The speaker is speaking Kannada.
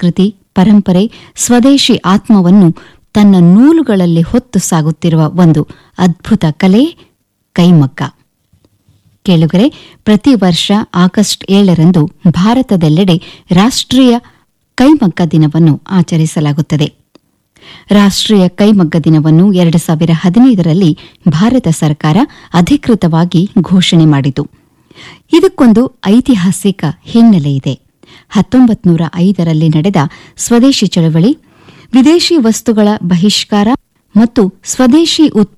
ಸಂಸ್ಕೃತಿ ಪರಂಪರೆ ಸ್ವದೇಶಿ ಆತ್ಮವನ್ನು ತನ್ನ ನೂಲುಗಳಲ್ಲಿ ಹೊತ್ತು ಸಾಗುತ್ತಿರುವ ಒಂದು ಅದ್ಭುತ ಕಲೆ ಕೈಮಗ್ಗ ಕೇಳುಗರೆ ಪ್ರತಿ ವರ್ಷ ಆಗಸ್ಟ್ ಏಳರಂದು ಭಾರತದೆಲ್ಲೆಡೆ ರಾಷ್ಟ್ರೀಯ ಕೈಮಗ್ಗ ದಿನವನ್ನು ಆಚರಿಸಲಾಗುತ್ತದೆ ರಾಷ್ಟ್ರೀಯ ಕೈಮಗ್ಗ ದಿನವನ್ನು ಎರಡು ಸಾವಿರ ಹದಿನೈದರಲ್ಲಿ ಭಾರತ ಸರ್ಕಾರ ಅಧಿಕೃತವಾಗಿ ಘೋಷಣೆ ಮಾಡಿತು ಇದಕ್ಕೊಂದು ಐತಿಹಾಸಿಕ ಹಿನ್ನೆಲೆ ಇದೆ ಹತ್ತೊಂಬತ್ತು ನೂರ ಐದರಲ್ಲಿ ನಡೆದ ಸ್ವದೇಶಿ ಚಳವಳಿ ವಿದೇಶಿ ವಸ್ತುಗಳ ಬಹಿಷ್ಕಾರ ಮತ್ತು ಸ್ವದೇಶಿ